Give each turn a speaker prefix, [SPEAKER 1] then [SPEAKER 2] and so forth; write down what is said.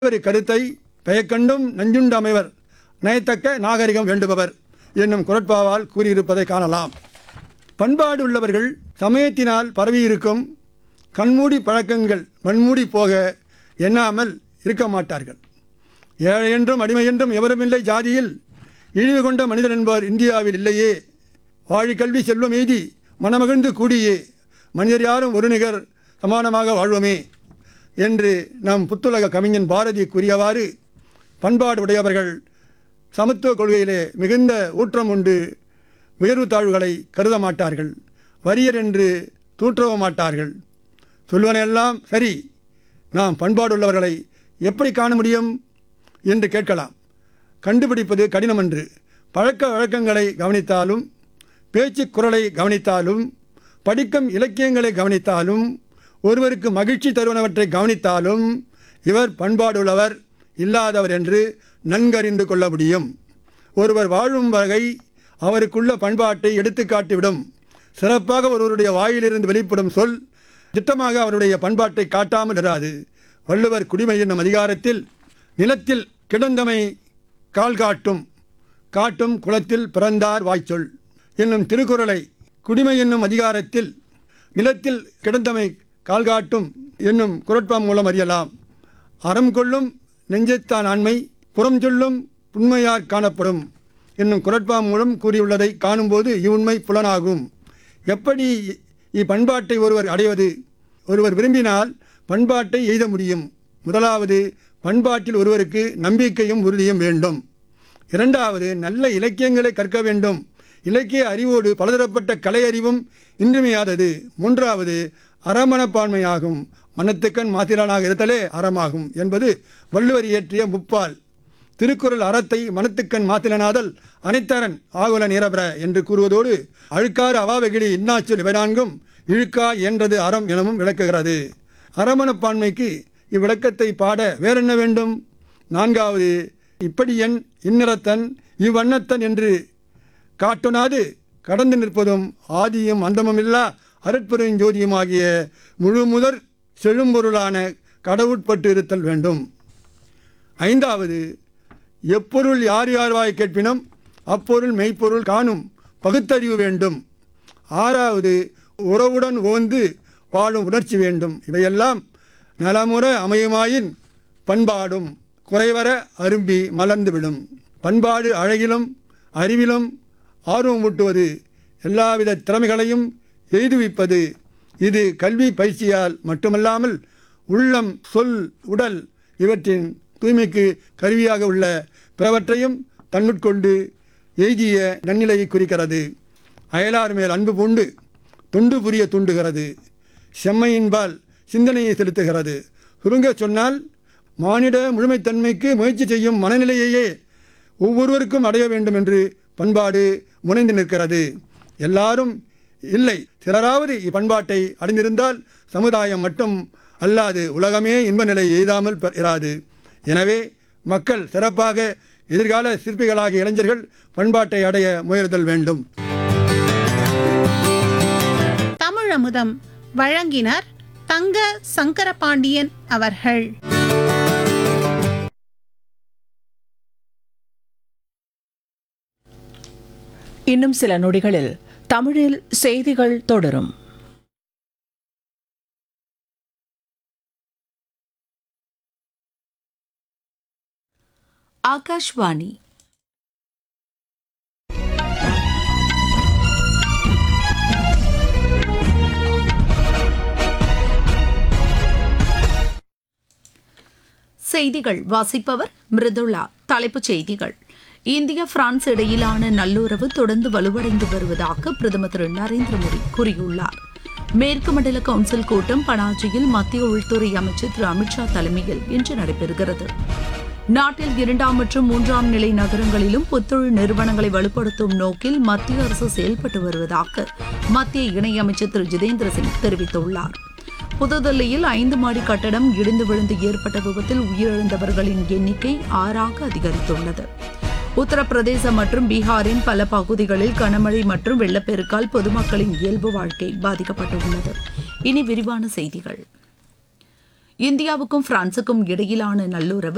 [SPEAKER 1] ஒரு கருத்தை பெயக்கண்டும் நஞ்சுண்டு அமைவர் நயத்தக்க நாகரிகம் வேண்டுபவர் என்னும் குரட்பாவால் கூறியிருப்பதை காணலாம் பண்பாடு உள்ளவர்கள் சமயத்தினால் பரவியிருக்கும் கண்மூடி பழக்கங்கள் மண்மூடி போக எண்ணாமல் இருக்க மாட்டார்கள் ஏழை என்றும் அடிமை என்றும் எவருமில்லை ஜாதியில் இழிவு கொண்ட மனிதன் என்பவர் இந்தியாவில் இல்லையே வாழி கல்வி செல்வம் எய்தி மனமகிழ்ந்து கூடியே மனிதர் யாரும் ஒரு நிகர் சமானமாக வாழ்வோமே என்று நம் புத்துலக கவிஞன் பாரதி கூறியவாறு பண்பாடு உடையவர்கள் சமத்துவ கொள்கையிலே மிகுந்த ஊற்றம் உண்டு உயர்வு தாழ்வுகளை கருத மாட்டார்கள் வரியர் என்று தூற்றவும் மாட்டார்கள் சொல்வனெல்லாம் சரி நாம் பண்பாடுள்ளவர்களை எப்படி காண முடியும் என்று கேட்கலாம் கண்டுபிடிப்பது கடினமன்று பழக்க வழக்கங்களை கவனித்தாலும் பேச்சு குரலை கவனித்தாலும் படிக்கும் இலக்கியங்களை கவனித்தாலும் ஒருவருக்கு மகிழ்ச்சி தருவனவற்றை கவனித்தாலும் இவர் பண்பாடுள்ளவர் இல்லாதவர் என்று நன்கறிந்து கொள்ள முடியும் ஒருவர் வாழும் வகை அவருக்குள்ள பண்பாட்டை எடுத்துக்காட்டிவிடும் சிறப்பாக ஒருவருடைய வாயிலிருந்து வெளிப்படும் சொல் திட்டமாக அவருடைய பண்பாட்டை காட்டாமல் இராது வள்ளுவர் குடிமை என்னும் அதிகாரத்தில் நிலத்தில் கிடந்தமை கால் காட்டும் காட்டும் குளத்தில் பிறந்தார் வாய்ச்சொல் என்னும் திருக்குறளை குடிமை என்னும் அதிகாரத்தில் நிலத்தில் கிடந்தமை கால் காட்டும் என்னும் குரட்பா மூலம் அறியலாம் அறம் கொள்ளும் நெஞ்சத்தான் ஆண்மை புறம் சொல்லும் உண்மையார் காணப்படும் என்னும் குரட்பா மூலம் கூறியுள்ளதை காணும்போது இவ்வுண்மை புலனாகும் எப்படி இப்பண்பாட்டை ஒருவர் அடைவது ஒருவர் விரும்பினால் பண்பாட்டை எய்த முடியும் முதலாவது பண்பாட்டில் ஒருவருக்கு நம்பிக்கையும் உறுதியும் வேண்டும் இரண்டாவது நல்ல இலக்கியங்களை கற்க வேண்டும் இலக்கிய அறிவோடு பலதரப்பட்ட கலை அறிவும் இன்றியமையாதது மூன்றாவது அறமனப்பான்மையாகும் மனத்துக்கண் மாத்திரானாக இருத்தலே அறமாகும் என்பது வள்ளுவர் இயற்றிய முப்பால் திருக்குறள் அறத்தை மனத்துக்கண் மாத்திரனாதல் அனைத்தரன் ஆகுல நிரபர என்று கூறுவதோடு அழுக்காறு அவாவெகிழி இன்னாச்சொல் இவைநான்கும் இழுக்கா என்றது அறம் எனவும் விளக்குகிறது அறமனப்பான்மைக்கு இவ்விளக்கத்தை பாட வேறென்ன வேண்டும் நான்காவது இப்படி என் இந்நிறத்தன் இவ்வண்ணத்தன் என்று காட்டுனாது கடந்து நிற்பதும் ஆதியும் அந்தமும் இல்லா அருட்பெருஞ்சோதியுமாகிய முழு முதற் செழும்பொருளான கடவுட்பட்டு இருத்தல் வேண்டும் ஐந்தாவது எப்பொருள் யார் யார்வாய் கேட்பினும் அப்பொருள் மெய்ப்பொருள் காணும் பகுத்தறிவு வேண்டும் ஆறாவது உறவுடன் ஓந்து வாழும் உணர்ச்சி வேண்டும் இவையெல்லாம் நலமுற அமையுமாயின் பண்பாடும் குறைவர அரும்பி மலர்ந்துவிடும் பண்பாடு அழகிலும் அறிவிலும் ஆர்வம் ஊட்டுவது எல்லாவித திறமைகளையும் எய்துவிப்பது இது கல்வி பயிற்சியால் மட்டுமல்லாமல் உள்ளம் சொல் உடல் இவற்றின் தூய்மைக்கு கருவியாக உள்ள பிறவற்றையும் தன்னுட்கொண்டு எய்திய நன்னிலையை குறிக்கிறது அயலார் மேல் அன்பு பூண்டு தொண்டு புரிய தூண்டுகிறது செம்மையின்பால் சிந்தனையை செலுத்துகிறது சுருங்க சொன்னால் மானிட முழுமைத்தன்மைக்கு முயற்சி செய்யும் மனநிலையையே ஒவ்வொருவருக்கும் அடைய வேண்டும் என்று பண்பாடு முனைந்து நிற்கிறது எல்லாரும் இல்லை சிலராவது இப்பண்பாட்டை அடைந்திருந்தால் சமுதாயம் மட்டும் அல்லாது உலகமே இன்ப நிலை எய்தாமல் பெ- இராது எனவே மக்கள் சிறப்பாக எதிர்கால சிற்பிகளாகிய இளைஞர்கள் பண்பாட்டை அடைய முயலுதல் வேண்டும்
[SPEAKER 2] தமிழமுதம் வழங்கினர் தங்க சங்கரபாண்டியன் அவர்கள்
[SPEAKER 3] இன்னும் சில நொடிகளில் தமிழில் செய்திகள் தொடரும்
[SPEAKER 4] ಆಕಾಶವಾಣಿ செய்திகள் வாசிப்பவர் மிருதுளா தலைப்புச் செய்திகள் இந்தியா பிரான்ஸ் இடையிலான நல்லுறவு தொடர்ந்து வலுவடைந்து வருவதாக பிரதமர் திரு நரேந்திர மோடி கூறியுள்ளார் மேற்கு மண்டல கவுன்சில் கூட்டம் பனாஜியில் மத்திய உள்துறை அமைச்சர் திரு அமித்ஷா தலைமையில் இன்று நடைபெறுகிறது நாட்டில் இரண்டாம் மற்றும் மூன்றாம் நிலை நகரங்களிலும் புத்தொழில் நிறுவனங்களை வலுப்படுத்தும் நோக்கில் மத்திய அரசு செயல்பட்டு வருவதாக மத்திய இணையமைச்சர் திரு ஜிதேந்திர சிங் தெரிவித்துள்ளார் புதுதில்லியில் ஐந்து மாடி கட்டடம் இடிந்து விழுந்து ஏற்பட்ட விபத்தில் உயிரிழந்தவர்களின் எண்ணிக்கை ஆறாக அதிகரித்துள்ளது உத்தரப்பிரதேசம் மற்றும் பீகாரின் பல பகுதிகளில் கனமழை மற்றும் வெள்ளப்பெருக்கால் பொதுமக்களின் இயல்பு வாழ்க்கை பாதிக்கப்பட்டுள்ளது இனி விரிவான செய்திகள் இந்தியாவுக்கும் பிரான்சுக்கும் இடையிலான நல்லுறவு